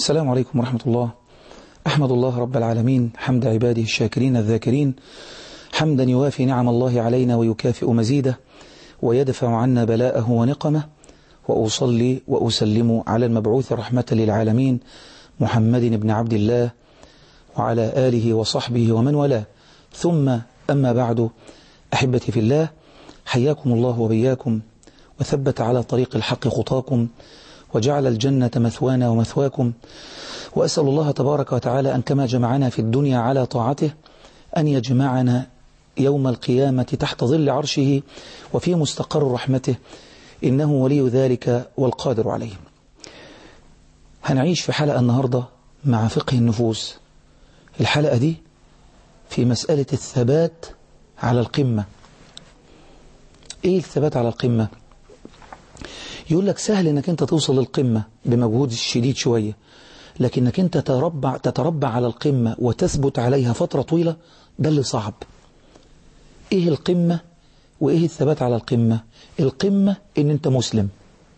السلام عليكم ورحمة الله أحمد الله رب العالمين حمد عباده الشاكرين الذاكرين حمدا يوافي نعم الله علينا ويكافئ مزيده ويدفع عنا بلاءه ونقمه وأصلي وأسلم على المبعوث رحمة للعالمين محمد بن عبد الله وعلى آله وصحبه ومن والاه ثم أما بعد أحبتي في الله حياكم الله وبياكم وثبت على طريق الحق خطاكم وجعل الجنة مثوانا ومثواكم وأسأل الله تبارك وتعالى أن كما جمعنا في الدنيا على طاعته أن يجمعنا يوم القيامة تحت ظل عرشه وفي مستقر رحمته إنه ولي ذلك والقادر عليه هنعيش في حلقة النهاردة مع فقه النفوس الحلقة دي في مسألة الثبات على القمة إيه الثبات على القمة يقول لك سهل انك انت توصل للقمة بمجهود شديد شوية لكنك انت تتربع, تتربع على القمة وتثبت عليها فترة طويلة ده اللي صعب ايه القمة وايه الثبات على القمة القمة ان انت مسلم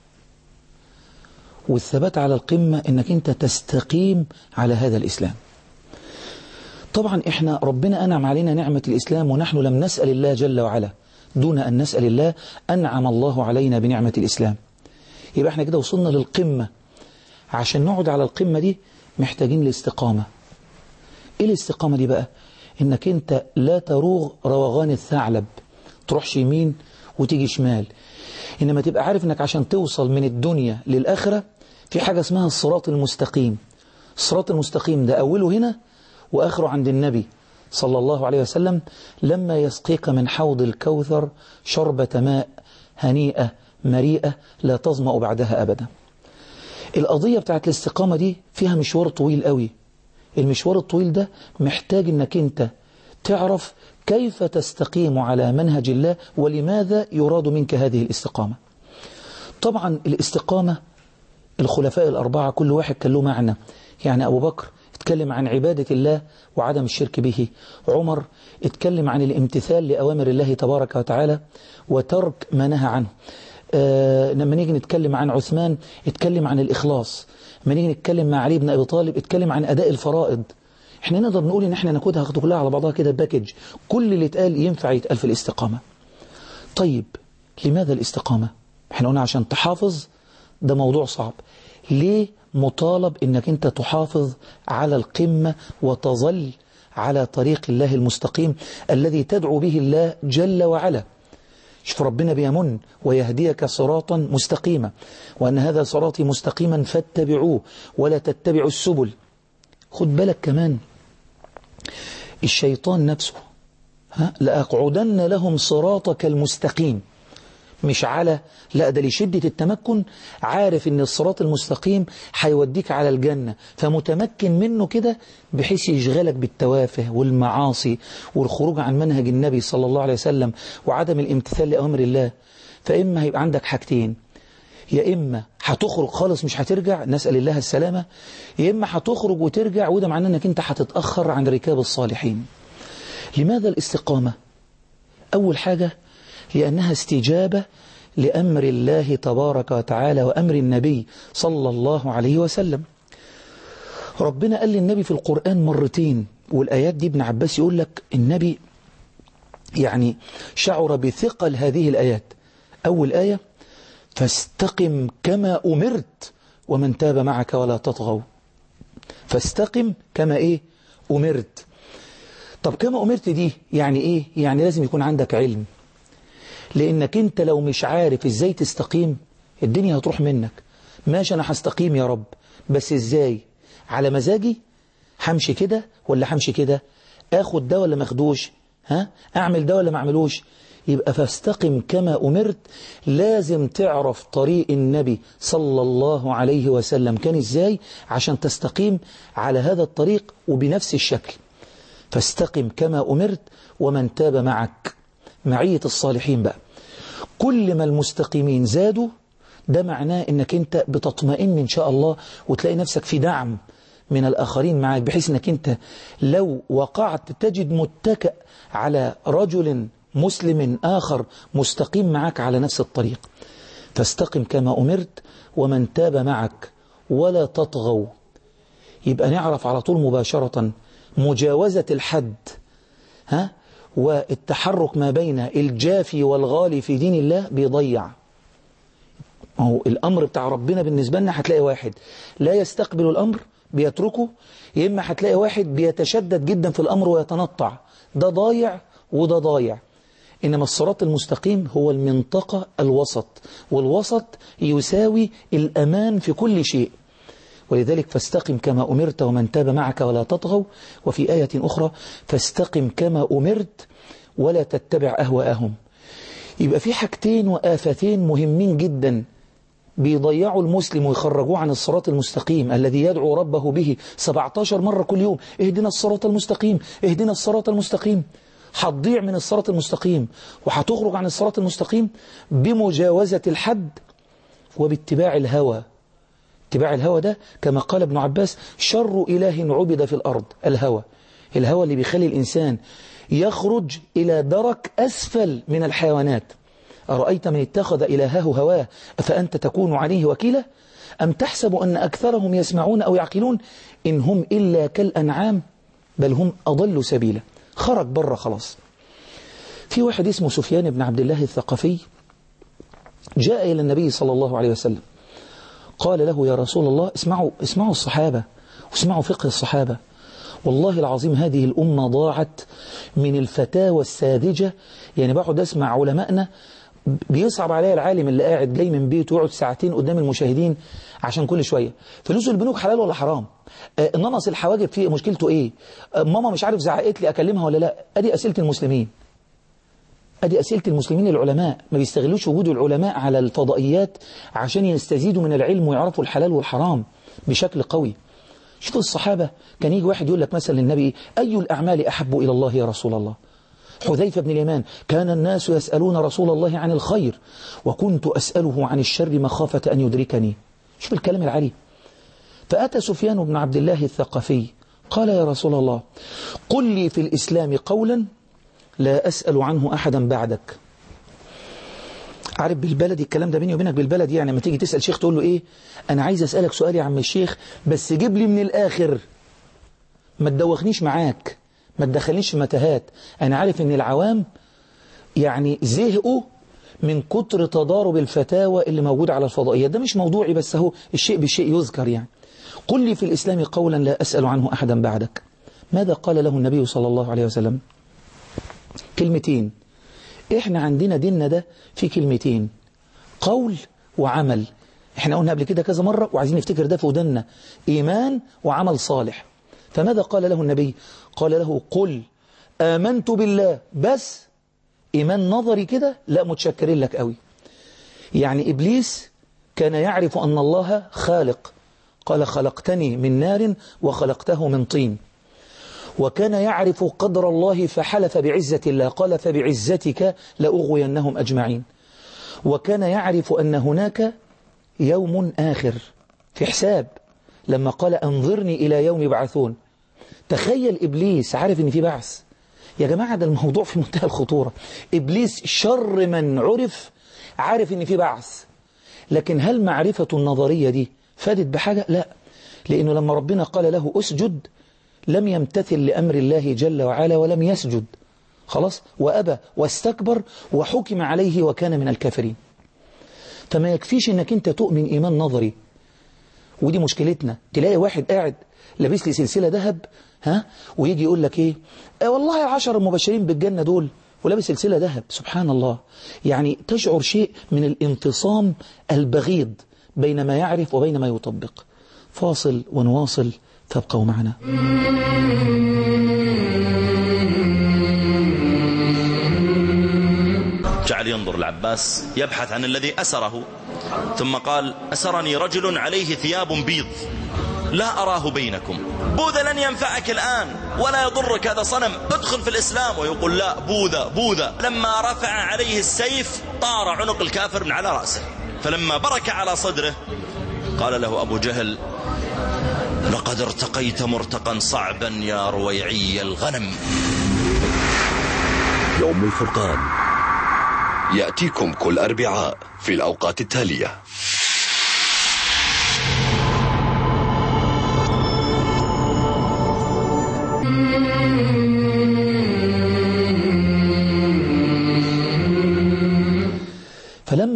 والثبات على القمة انك انت تستقيم على هذا الاسلام طبعا احنا ربنا انعم علينا نعمة الاسلام ونحن لم نسأل الله جل وعلا دون ان نسأل الله انعم الله علينا بنعمة الاسلام يبقى احنا كده وصلنا للقمة عشان نقعد على القمة دي محتاجين الاستقامة ايه الاستقامة دي بقى انك انت لا تروغ روغان الثعلب تروحش يمين وتيجي شمال انما تبقى عارف انك عشان توصل من الدنيا للآخرة في حاجة اسمها الصراط المستقيم الصراط المستقيم ده أوله هنا وآخره عند النبي صلى الله عليه وسلم لما يسقيك من حوض الكوثر شربة ماء هنيئة مريئة لا تظمأ بعدها أبدا القضية بتاعت الاستقامة دي فيها مشوار طويل قوي المشوار الطويل ده محتاج انك انت تعرف كيف تستقيم على منهج الله ولماذا يراد منك هذه الاستقامة طبعا الاستقامة الخلفاء الأربعة كل واحد كان له معنى يعني أبو بكر اتكلم عن عبادة الله وعدم الشرك به عمر اتكلم عن الامتثال لأوامر الله تبارك وتعالى وترك ما نهى عنه آه لما نيجي نتكلم عن عثمان اتكلم عن الإخلاص لما نيجي نتكلم مع علي بن أبي طالب اتكلم عن أداء الفرائض احنا نقدر نقول ان احنا ناخدها كلها على بعضها كده باكج كل اللي اتقال ينفع يتقال في الاستقامة طيب لماذا الاستقامة احنا قلنا عشان تحافظ ده موضوع صعب ليه مطالب انك انت تحافظ على القمة وتظل على طريق الله المستقيم الذي تدعو به الله جل وعلا شوف ربنا بيمن ويهديك صراطا مستقيما وأن هذا صراطي مستقيما فاتبعوه ولا تتبعوا السبل خد بالك كمان الشيطان نفسه ها لأقعدن لهم صراطك المستقيم مش على لا ده لشدة التمكن عارف ان الصراط المستقيم هيوديك على الجنة فمتمكن منه كده بحيث يشغلك بالتوافه والمعاصي والخروج عن منهج النبي صلى الله عليه وسلم وعدم الامتثال لأمر الله فإما هيبقى عندك حاجتين يا إما هتخرج خالص مش هترجع نسأل الله السلامة يا إما هتخرج وترجع وده معناه أنك أنت هتتأخر عن ركاب الصالحين لماذا الاستقامة؟ أول حاجة لأنها استجابة لأمر الله تبارك وتعالى وأمر النبي صلى الله عليه وسلم ربنا قال للنبي في القرآن مرتين والآيات دي ابن عباس يقول لك النبي يعني شعر بثقل هذه الآيات أول آية فاستقم كما أمرت ومن تاب معك ولا تطغوا فاستقم كما إيه أمرت طب كما أمرت دي يعني إيه يعني لازم يكون عندك علم لأنك أنت لو مش عارف إزاي تستقيم الدنيا هتروح منك ماشي أنا هستقيم يا رب بس إزاي على مزاجي همشي كده ولا همشي كده اخد ده ولا ماخدوش ها اعمل ده ولا ما اعملوش يبقى فاستقم كما أمرت لازم تعرف طريق النبي صلى الله عليه وسلم كان إزاي عشان تستقيم على هذا الطريق وبنفس الشكل فاستقم كما أمرت ومن تاب معك معية الصالحين بقى كل ما المستقيمين زادوا ده معناه انك انت بتطمئن ان شاء الله وتلاقي نفسك في دعم من الآخرين معك بحيث انك انت لو وقعت تجد متكأ على رجل مسلم آخر مستقيم معك على نفس الطريق فاستقم كما أمرت ومن تاب معك ولا تطغوا يبقى نعرف على طول مباشرة مجاوزة الحد ها والتحرك ما بين الجافي والغالي في دين الله بيضيع هو الأمر بتاع ربنا بالنسبة لنا هتلاقي واحد لا يستقبل الأمر بيتركه يا إما هتلاقي واحد بيتشدد جدا في الأمر ويتنطع ده ضايع وده ضايع إنما الصراط المستقيم هو المنطقة الوسط والوسط يساوي الأمان في كل شيء ولذلك فاستقم كما أمرت ومن تاب معك ولا تطغوا وفي آية أخرى فاستقم كما أمرت ولا تتبع أهواءهم يبقى في حاجتين وآفتين مهمين جدا بيضيعوا المسلم ويخرجوه عن الصراط المستقيم الذي يدعو ربه به 17 مرة كل يوم اهدنا الصراط المستقيم اهدنا الصراط المستقيم هتضيع من الصراط المستقيم وهتخرج عن الصراط المستقيم بمجاوزة الحد وباتباع الهوى اتباع الهوى ده كما قال ابن عباس شر إله عبد في الأرض الهوى الهوى اللي بيخلي الإنسان يخرج إلى درك أسفل من الحيوانات أرأيت من اتخذ إلهه هواه أفأنت تكون عليه وكيلا أم تحسب أن أكثرهم يسمعون أو يعقلون إن هم إلا كالأنعام بل هم أضل سبيلا خرج بره خلاص في واحد اسمه سفيان بن عبد الله الثقفي جاء إلى النبي صلى الله عليه وسلم قال له يا رسول الله اسمعوا, اسمعوا الصحابة واسمعوا فقه الصحابة والله العظيم هذه الأمة ضاعت من الفتاوى الساذجة يعني بقعد أسمع علمائنا بيصعب عليا العالم اللي قاعد جاي من بيته يقعد ساعتين قدام المشاهدين عشان كل شوية فلوس البنوك حلال ولا حرام آه ننص الحواجب فيه مشكلته ايه آه ماما مش عارف زعقت لي اكلمها ولا لا ادي اسئله المسلمين ادي اسئله المسلمين العلماء ما بيستغلوش وجود العلماء على الفضائيات عشان يستزيدوا من العلم ويعرفوا الحلال والحرام بشكل قوي شوف الصحابة كان يجي واحد يقول لك مثلا للنبي أي الأعمال أحب إلى الله يا رسول الله حذيفة بن اليمان كان الناس يسألون رسول الله عن الخير وكنت أسأله عن الشر مخافة أن يدركني شوف الكلام العلي فأتى سفيان بن عبد الله الثقفي قال يا رسول الله قل لي في الإسلام قولا لا أسأل عنه أحدا بعدك عارف بالبلدي الكلام ده بيني وبينك بالبلدي يعني لما تيجي تسأل شيخ تقول له إيه أنا عايز أسألك سؤال يا عم الشيخ بس جيب لي من الآخر ما تدوخنيش معاك ما تدخلنيش في متاهات أنا عارف إن العوام يعني زهقوا من كتر تضارب الفتاوى اللي موجود على الفضائيات ده مش موضوعي بس هو الشيء بالشيء يذكر يعني قل لي في الإسلام قولا لا أسأل عنه أحدا بعدك ماذا قال له النبي صلى الله عليه وسلم كلمتين احنا عندنا ديننا ده في كلمتين قول وعمل احنا قلنا قبل كده كذا مرة وعايزين نفتكر ده في ودنا إيمان وعمل صالح فماذا قال له النبي قال له قل آمنت بالله بس إيمان نظري كده لا متشكرين لك قوي يعني إبليس كان يعرف أن الله خالق قال خلقتني من نار وخلقته من طين وكان يعرف قدر الله فحلف بعزة الله قال فبعزتك لأغوينهم أجمعين وكان يعرف أن هناك يوم آخر في حساب لما قال أنظرني إلى يوم يبعثون تخيل إبليس عارف أن في بعث يا جماعة ده الموضوع في منتهى الخطورة إبليس شر من عرف عارف أن في بعث لكن هل معرفة النظرية دي فادت بحاجة؟ لا لأنه لما ربنا قال له أسجد لم يمتثل لأمر الله جل وعلا ولم يسجد خلاص وأبى واستكبر وحكم عليه وكان من الكافرين فما يكفيش انك انت تؤمن ايمان نظري ودي مشكلتنا تلاقي واحد قاعد لابس لي سلسلة ذهب ها ويجي يقول لك ايه آه والله العشر المبشرين بالجنة دول ولابس سلسلة ذهب سبحان الله يعني تشعر شيء من الانفصام البغيض بين ما يعرف وبين ما يطبق فاصل ونواصل فابقوا معنا جعل ينظر العباس يبحث عن الذي أسره ثم قال أسرني رجل عليه ثياب بيض لا أراه بينكم بوذا لن ينفعك الآن ولا يضرك هذا صنم ادخل في الإسلام ويقول لا بوذا بوذا لما رفع عليه السيف طار عنق الكافر من على رأسه فلما برك على صدره قال له أبو جهل لقد ارتقيت مرتقا صعبا يا رويعي الغنم يوم الفرقان يأتيكم كل أربعاء في الأوقات التالية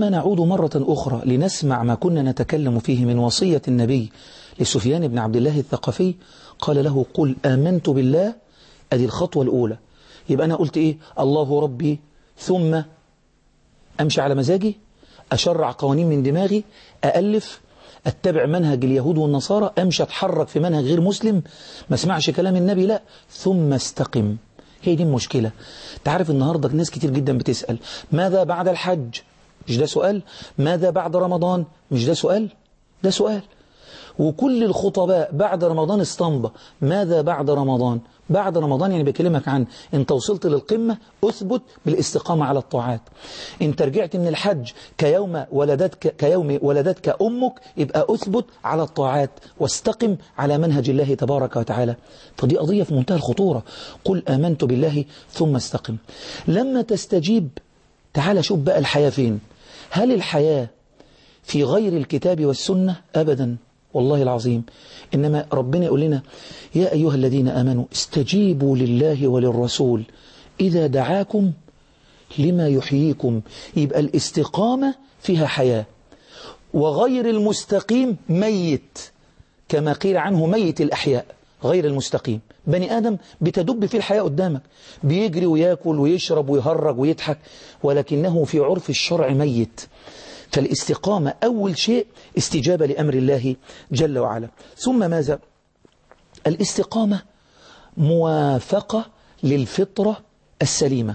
ثم نعود مرة أخرى لنسمع ما كنا نتكلم فيه من وصية النبي لسفيان بن عبد الله الثقفي قال له قل آمنت بالله أدي الخطوة الأولى يبقى أنا قلت إيه الله ربي ثم أمشي على مزاجي أشرع قوانين من دماغي أألف أتبع منهج اليهود والنصارى أمشي أتحرك في منهج غير مسلم ما اسمعش كلام النبي لا ثم استقم هي دي المشكلة تعرف النهاردة ناس كتير جدا بتسأل ماذا بعد الحج مش ده سؤال ماذا بعد رمضان مش ده سؤال ده سؤال وكل الخطباء بعد رمضان اسطنبة ماذا بعد رمضان بعد رمضان يعني بكلمك عن انت وصلت للقمة اثبت بالاستقامة على الطاعات انت رجعت من الحج كيوم ولدتك, كيوم ولدتك أمك يبقى اثبت على الطاعات واستقم على منهج الله تبارك وتعالى فدي قضية في منتهى الخطورة قل آمنت بالله ثم استقم لما تستجيب تعال شوف بقى الحياة فين هل الحياة في غير الكتاب والسنة أبدا والله العظيم إنما ربنا يقول لنا يا أيها الذين آمنوا استجيبوا لله وللرسول إذا دعاكم لما يحييكم يبقى الاستقامة فيها حياة وغير المستقيم ميت كما قيل عنه ميت الأحياء غير المستقيم بني آدم بتدب في الحياة قدامك بيجري وياكل ويشرب ويهرج ويضحك ولكنه في عرف الشرع ميت فالاستقامة أول شيء استجابة لأمر الله جل وعلا ثم ماذا الاستقامة موافقة للفطرة السليمة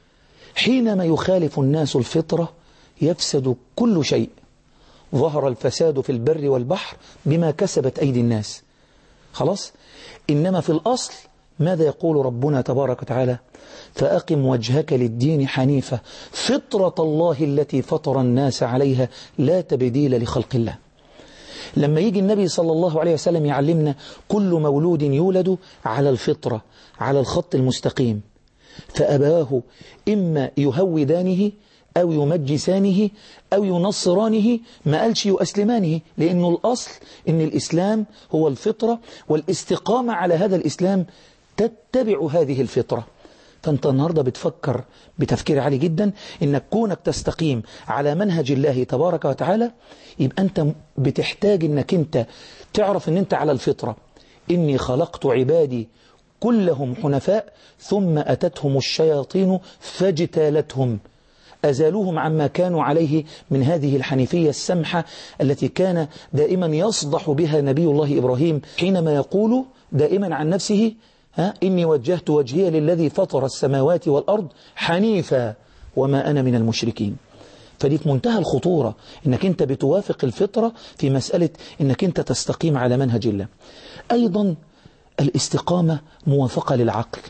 حينما يخالف الناس الفطرة يفسد كل شيء ظهر الفساد في البر والبحر بما كسبت أيدي الناس خلاص إنما في الأصل ماذا يقول ربنا تبارك وتعالى فأقم وجهك للدين حنيفة فطرة الله التي فطر الناس عليها لا تبديل لخلق الله لما يجي النبي صلى الله عليه وسلم يعلمنا كل مولود يولد على الفطرة على الخط المستقيم فأباه إما يهودانه أو يمجسانه أو ينصرانه ما قالش يؤسلمانه لأنه الأصل إن الإسلام هو الفطرة والاستقامة على هذا الإسلام تتبع هذه الفطرة فأنت النهاردة بتفكر بتفكير عالي جدا إنك كونك تستقيم على منهج الله تبارك وتعالى يبقى أنت بتحتاج إنك أنت تعرف إن أنت على الفطرة إني خلقت عبادي كلهم حنفاء ثم أتتهم الشياطين فاجتالتهم أزالوهم عما كانوا عليه من هذه الحنيفية السمحة التي كان دائما يصدح بها نبي الله إبراهيم حينما يقول دائما عن نفسه ها إني وجهت وجهي للذي فطر السماوات والأرض حنيفا وما أنا من المشركين فدي في منتهى الخطورة إنك أنت بتوافق الفطرة في مسألة إنك أنت تستقيم على منهج الله أيضا الاستقامة موافقة للعقل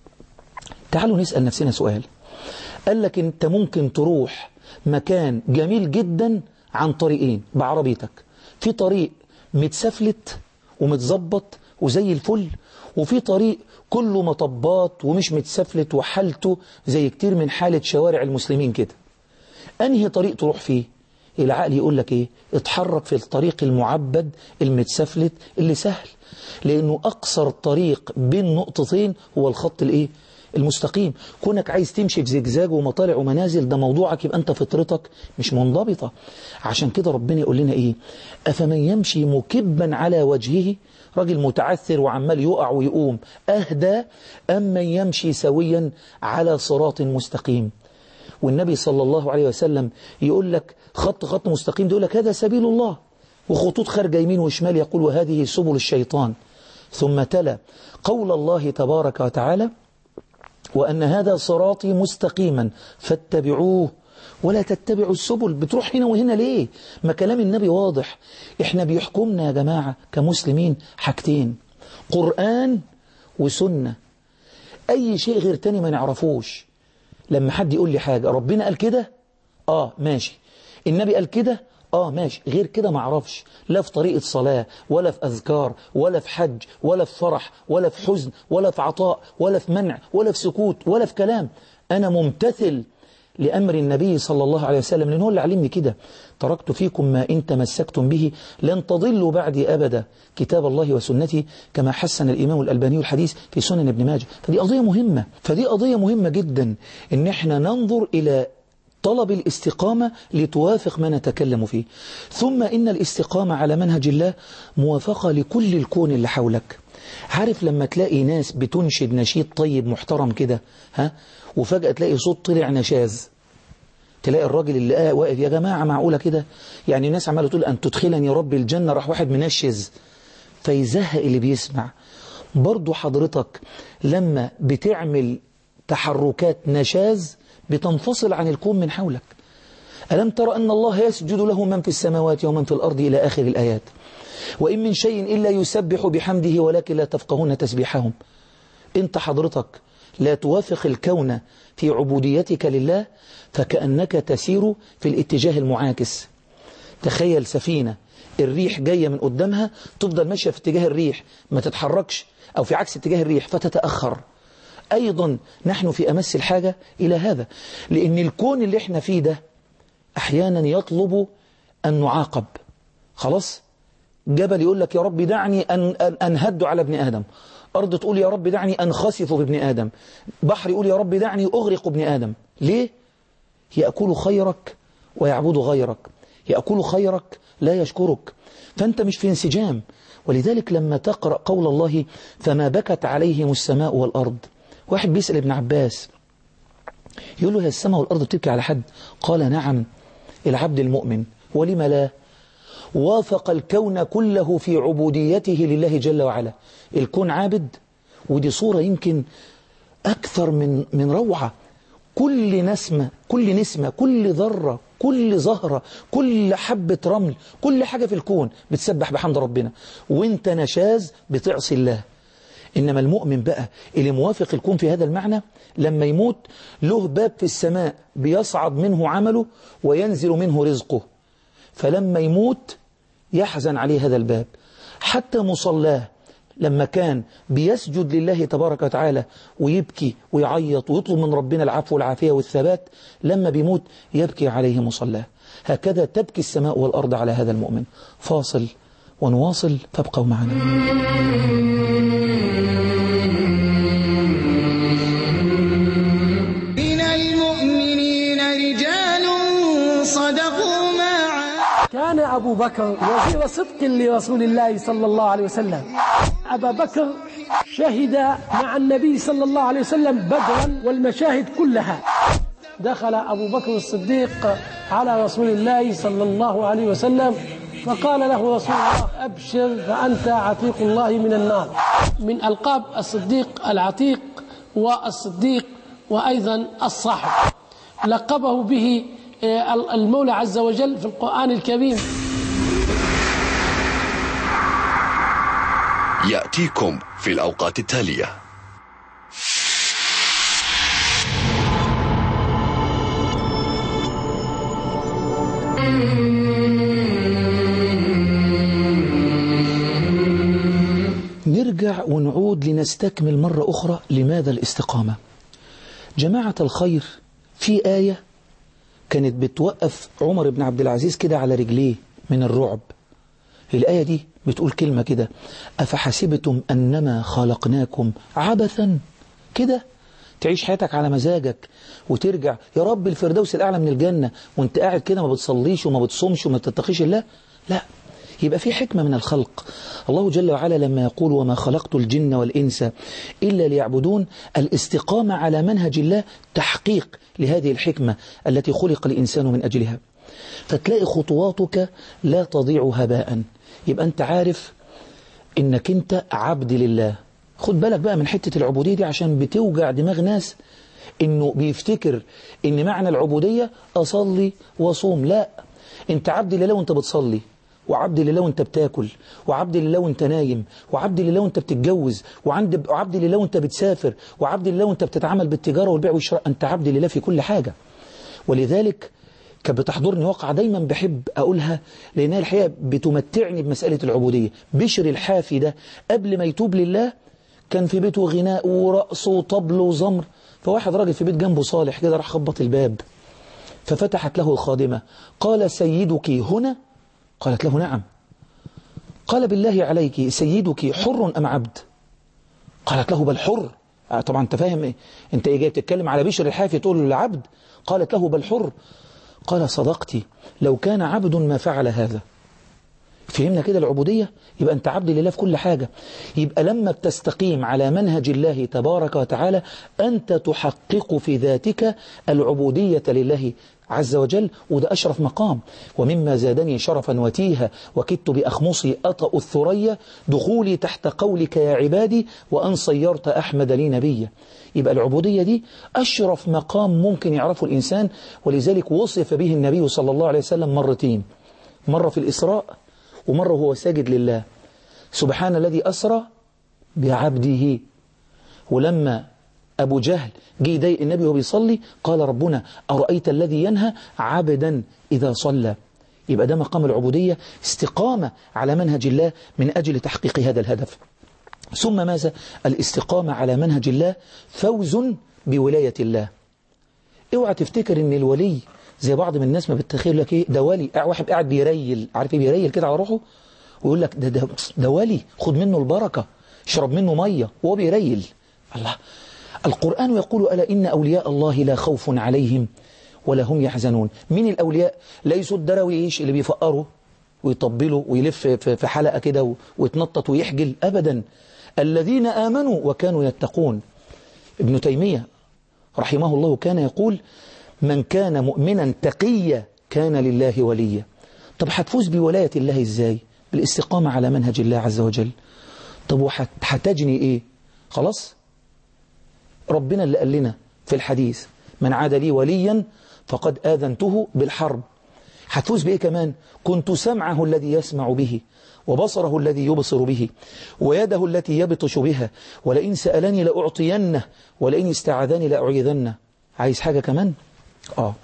تعالوا نسأل نفسنا سؤال قال لك أنت ممكن تروح مكان جميل جدا عن طريقين بعربيتك في طريق متسفلت ومتظبط وزي الفل وفي طريق كله مطبات ومش متسفلت وحالته زي كتير من حالة شوارع المسلمين كده أنهي طريق تروح فيه العقل يقول لك إيه اتحرك في الطريق المعبد المتسفلت اللي سهل لأنه أقصر طريق بين نقطتين هو الخط الإيه المستقيم كونك عايز تمشي في زجزاج ومطالع ومنازل ده موضوعك يبقى أنت فطرتك مش منضبطة عشان كده ربنا يقول لنا إيه أفمن يمشي مكبا على وجهه راجل متعثر وعمال يقع ويقوم أهدى أم من يمشي سويا على صراط مستقيم والنبي صلى الله عليه وسلم يقول لك خط خط مستقيم يقول لك هذا سبيل الله وخطوط خارجة يمين وشمال يقول وهذه سبل الشيطان ثم تلا قول الله تبارك وتعالى وأن هذا صراطي مستقيما فاتبعوه ولا تتبعوا السبل بتروح هنا وهنا ليه ما كلام النبي واضح احنا بيحكمنا يا جماعة كمسلمين حاجتين قرآن وسنة أي شيء غير تاني ما نعرفوش لما حد يقول لي حاجة ربنا قال كده آه ماشي النبي قال كده آه ماشي غير كده ما اعرفش لا في طريقة صلاة ولا في أذكار ولا في حج ولا في فرح ولا في حزن ولا في عطاء ولا في منع ولا في سكوت ولا في كلام أنا ممتثل لأمر النبي صلى الله عليه وسلم لأنه اللي علمني كده تركت فيكم ما إن تمسكتم به لن تضلوا بعدي أبدا كتاب الله وسنتي كما حسن الإمام الألباني الحديث في سنن ابن ماجه فدي قضية مهمة فدي قضية مهمة جدا إن احنا ننظر إلى طلب الاستقامة لتوافق ما نتكلم فيه ثم إن الاستقامة على منهج الله موافقة لكل الكون اللي حولك عارف لما تلاقي ناس بتنشد نشيد طيب محترم كده ها وفجأة تلاقي صوت طلع نشاز تلاقي الراجل اللي قاعد واقف يا جماعة معقولة كده يعني الناس عمالة تقول أن تدخلني ربي الجنة راح واحد منشز فيزهق اللي بيسمع برضو حضرتك لما بتعمل تحركات نشاز بتنفصل عن الكون من حولك ألم ترى أن الله يسجد له من في السماوات ومن في الأرض إلى آخر الآيات وإن من شيء إلا يسبح بحمده ولكن لا تفقهون تسبيحهم أنت حضرتك لا توافق الكون في عبوديتك لله فكأنك تسير في الاتجاه المعاكس تخيل سفينة الريح جاية من قدامها تفضل ماشية في اتجاه الريح ما تتحركش أو في عكس اتجاه الريح فتتأخر أيضا نحن في أمس الحاجة إلى هذا لأن الكون اللي احنا فيه ده أحيانا يطلب أن نعاقب خلاص جبل يقول لك يا رب دعني أن, أن أنهد على ابن آدم أرض تقول يا رب دعني أنخسف بابن آدم بحر يقول يا رب دعني أغرق ابن آدم ليه؟ يأكل خيرك ويعبد غيرك يأكل خيرك لا يشكرك فأنت مش في انسجام ولذلك لما تقرأ قول الله فما بكت عليهم السماء والأرض واحد بيسأل ابن عباس يقول له هي السماء والأرض بتبكي على حد قال نعم العبد المؤمن ولم لا وافق الكون كله في عبوديته لله جل وعلا الكون عابد ودي صورة يمكن أكثر من من روعة كل نسمة كل نسمة كل ذرة كل زهرة كل حبة رمل كل حاجة في الكون بتسبح بحمد ربنا وانت نشاز بتعصي الله إنما المؤمن بقى اللي موافق الكون في هذا المعنى لما يموت له باب في السماء بيصعد منه عمله وينزل منه رزقه فلما يموت يحزن عليه هذا الباب حتى مصلاه لما كان بيسجد لله تبارك وتعالى ويبكي ويعيط ويطلب من ربنا العفو والعافية والثبات لما بيموت يبكي عليه مصلاه هكذا تبكي السماء والأرض على هذا المؤمن فاصل ونواصل فابقوا معنا من المؤمنين رجال صدقوا ما عاهدوا كان أبو بكر وزير صدق لرسول الله صلى الله عليه وسلم أبا بكر شهد مع النبي صلى الله عليه وسلم بدرا والمشاهد كلها دخل أبو بكر الصديق على رسول الله صلى الله عليه وسلم فقال له رسول الله أبشر فأنت عتيق الله من النار من ألقاب الصديق العتيق والصديق وأيضا الصاحب لقبه به المولى عز وجل في القرآن الكريم يأتيكم في الأوقات التالية نرجع ونعود لنستكمل مرة أخرى لماذا الاستقامة جماعة الخير في آية كانت بتوقف عمر بن عبد العزيز كده على رجليه من الرعب الآية دي بتقول كلمة كده أفحسبتم أنما خلقناكم عبثا كده تعيش حياتك على مزاجك وترجع يا رب الفردوس الأعلى من الجنة وانت قاعد كده ما بتصليش وما بتصومش وما بتتقيش الله لا يبقى في حكمة من الخلق الله جل وعلا لما يقول وما خلقت الجن والإنس إلا ليعبدون الاستقامة على منهج الله تحقيق لهذه الحكمة التي خلق الإنسان من أجلها فتلاقي خطواتك لا تضيع هباء يبقى أنت عارف إنك أنت عبد لله خد بالك بقى من حتة العبودية دي عشان بتوجع دماغ ناس إنه بيفتكر إن معنى العبودية أصلي وصوم لا أنت عبد لله وأنت بتصلي وعبد لله وانت بتاكل وعبد لله وانت نايم وعبد لله وانت بتتجوز وعند وعبد لله وانت بتسافر وعبد لله وانت بتتعامل بالتجارة والبيع والشراء انت عبد لله في كل حاجة ولذلك كانت بتحضرني واقعة دايما بحب أقولها لأنها الحقيقة بتمتعني بمسألة العبودية بشر الحافي ده قبل ما يتوب لله كان في بيته غناء ورقص وطبل وزمر فواحد راجل في بيت جنبه صالح كده راح خبط الباب ففتحت له الخادمة قال سيدك هنا قالت له نعم قال بالله عليك سيدك حر أم عبد قالت له بل حر آه طبعا انت فاهم ايه انت ايه جاي بتتكلم على بشر الحافي تقول له العبد قالت له بل حر قال صدقتي لو كان عبد ما فعل هذا فهمنا كده العبودية يبقى أنت عبد لله في كل حاجة يبقى لما بتستقيم على منهج الله تبارك وتعالى أنت تحقق في ذاتك العبودية لله عز وجل وده أشرف مقام ومما زادني شرفا وتيها وكدت بأخمصي أطأ الثريا دخولي تحت قولك يا عبادي وأن صيرت أحمد لي نبيا يبقى العبودية دي أشرف مقام ممكن يعرفه الإنسان ولذلك وصف به النبي صلى الله عليه وسلم مرتين مرة في الإسراء ومرة هو ساجد لله سبحان الذي أسرى بعبده ولما أبو جهل جه يضايق النبي وهو بيصلي قال ربنا أرأيت الذي ينهى عبدا إذا صلى يبقى ده مقام العبودية استقامة على منهج الله من أجل تحقيق هذا الهدف ثم ماذا الاستقامة على منهج الله فوز بولاية الله اوعى تفتكر ان الولي زي بعض من الناس ما بتتخيل لك ايه ده ولي واحد قاعد بيريل عارف ايه بيريل كده على روحه ويقول لك ده ده ده ولي خد منه البركة اشرب منه مية وهو بيريل الله القرآن يقول ألا إن أولياء الله لا خوف عليهم ولا هم يحزنون مين الأولياء ليسوا الدرويش اللي بيفقروا ويطبلوا ويلف في حلقة كده ويتنطط ويحجل أبدا الذين آمنوا وكانوا يتقون ابن تيمية رحمه الله كان يقول من كان مؤمنا تقيا كان لله وليا طب هتفوز بولاية الله ازاي بالاستقامة على منهج الله عز وجل طب وهتجني ايه خلاص ربنا اللي قال لنا في الحديث من عاد لي وليا فقد آذنته بالحرب هتفوز بإيه كمان كنت سمعه الذي يسمع به وبصره الذي يبصر به ويده التي يبطش بها ولئن سألني لأعطينه ولئن استعاذني لأعيذنه عايز حاجة كمان آه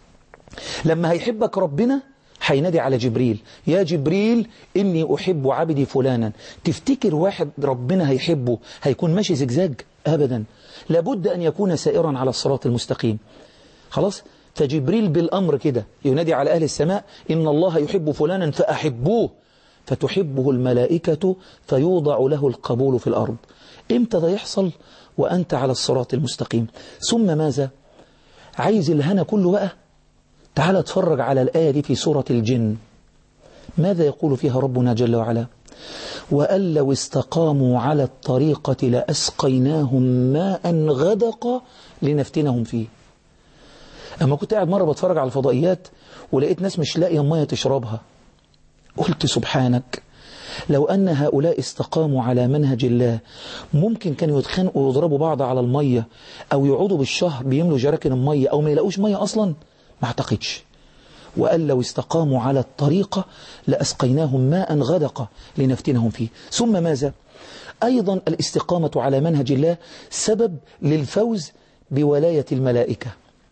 لما هيحبك ربنا هينادي على جبريل يا جبريل إني أحب عبدي فلانا تفتكر واحد ربنا هيحبه هيكون ماشي زجزاج أبدا لابد أن يكون سائرا على الصراط المستقيم خلاص فجبريل بالأمر كده ينادي على أهل السماء إن الله يحب فلانا فأحبوه فتحبه الملائكة فيوضع له القبول في الأرض إمتى ده يحصل وأنت على الصراط المستقيم ثم ماذا عايز الهنا كله بقى تعال اتفرج على الآية دي في سورة الجن ماذا يقول فيها ربنا جل وعلا وأن لو استقاموا على الطريقة لأسقيناهم ماء غدق لنفتنهم فيه أما كنت قاعد مرة بتفرج على الفضائيات ولقيت ناس مش لاقية مية تشربها قلت سبحانك لو أن هؤلاء استقاموا على منهج الله ممكن كانوا يتخانقوا ويضربوا بعض على المية أو يقعدوا بالشهر بيملوا جراكن المية أو ما يلاقوش مية أصلا ما اعتقدش وقال لو استقاموا على الطريقة لأسقيناهم ماء غدق لنفتنهم فيه ثم ماذا؟ أيضا الاستقامة على منهج الله سبب للفوز بولاية الملائكة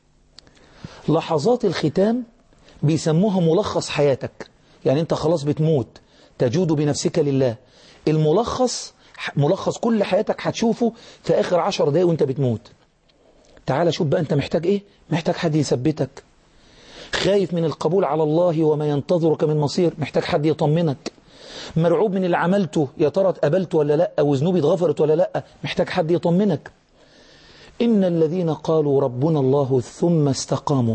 لحظات الختام بيسموها ملخص حياتك يعني انت خلاص بتموت تجود بنفسك لله الملخص ملخص كل حياتك هتشوفه في آخر عشر دقايق وانت بتموت تعال شوف بقى انت محتاج ايه محتاج حد يثبتك خايف من القبول على الله وما ينتظرك من مصير محتاج حد يطمنك مرعوب من اللي عملته يا ترى اتقبلت ولا لا وذنوبي اتغفرت ولا لا محتاج حد يطمنك إن الذين قالوا ربنا الله ثم استقاموا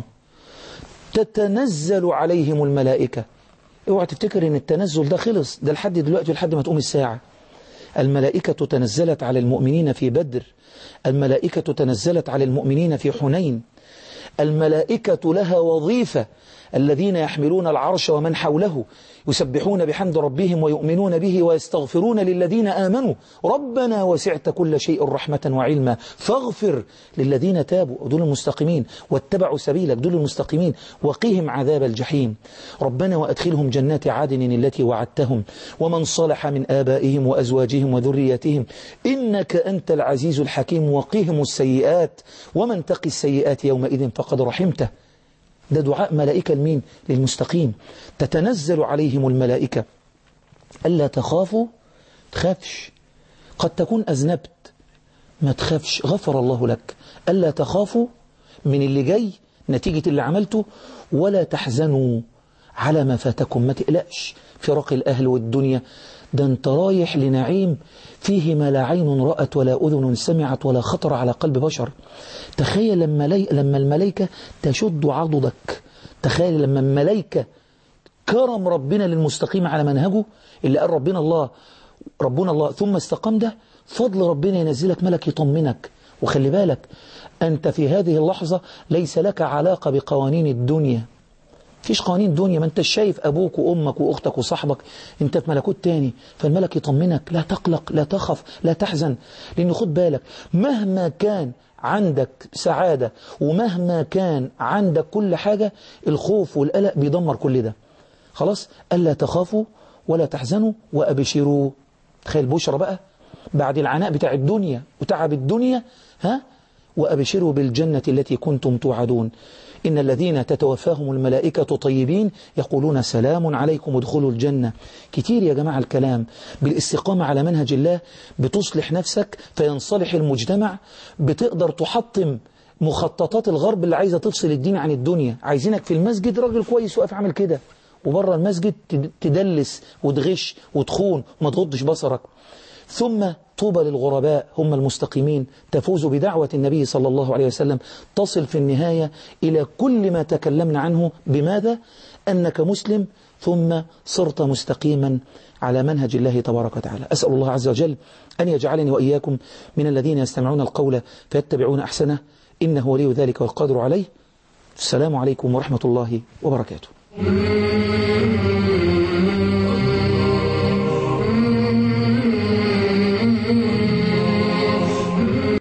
تتنزل عليهم الملائكة اوعى تفتكر ان التنزل ده خلص ده لحد دلوقتي لحد ما تقوم الساعة الملائكة تنزلت على المؤمنين في بدر الملائكة تنزلت على المؤمنين في حنين الملائكة لها وظيفة الذين يحملون العرش ومن حوله يسبحون بحمد ربهم ويؤمنون به ويستغفرون للذين آمنوا ربنا وسعت كل شيء رحمة وعلما فاغفر للذين تابوا دول المستقيمين واتبعوا سبيلك دول المستقيمين وقهم عذاب الجحيم ربنا وأدخلهم جنات عدن التي وعدتهم ومن صلح من آبائهم وأزواجهم وذرياتهم إنك أنت العزيز الحكيم وقهم السيئات ومن تقي السيئات يومئذ فقد رحمته ده دعاء ملائكة لمين للمستقيم تتنزل عليهم الملائكة ألا تخافوا تخافش قد تكون أذنبت ما تخافش غفر الله لك ألا تخافوا من اللي جاي نتيجة اللي عملته ولا تحزنوا على ما فاتكم ما تقلقش فراق الأهل والدنيا ده انت رايح لنعيم فيه ما لا عين رأت ولا أذن سمعت ولا خطر على قلب بشر تخيل لما, لي... لما الملائكة تشد عضدك تخيل لما الملائكة كرم ربنا للمستقيم على منهجه اللي قال ربنا الله ربنا الله ثم استقام ده فضل ربنا ينزلك ملك يطمنك وخلي بالك أنت في هذه اللحظة ليس لك علاقة بقوانين الدنيا فيش قوانين دنيا ما انت شايف أبوك وأمك وأختك وصاحبك انت في ملكوت تاني فالملك يطمنك لا تقلق لا تخف لا تحزن لأن خد بالك مهما كان عندك سعادة ومهما كان عندك كل حاجة الخوف والقلق بيدمر كل ده خلاص ألا تخافوا ولا تحزنوا وأبشروا تخيل بشرى بقى بعد العناء بتاع الدنيا وتعب الدنيا ها وأبشروا بالجنة التي كنتم توعدون إن الذين تتوفاهم الملائكة طيبين يقولون سلام عليكم ادخلوا الجنة كتير يا جماعة الكلام بالاستقامة على منهج الله بتصلح نفسك فينصلح المجتمع بتقدر تحطم مخططات الغرب اللي عايزة تفصل الدين عن الدنيا عايزينك في المسجد راجل كويس واقف عامل كده وبره المسجد تدلس وتغش وتخون وما تغضش بصرك ثم طوبى للغرباء هم المستقيمين تفوز بدعوة النبي صلى الله عليه وسلم تصل في النهاية إلى كل ما تكلمنا عنه بماذا؟ أنك مسلم ثم صرت مستقيما على منهج الله تبارك وتعالى أسأل الله عز وجل أن يجعلني وإياكم من الذين يستمعون القول فيتبعون أحسنه إنه ولي ذلك والقادر عليه السلام عليكم ورحمة الله وبركاته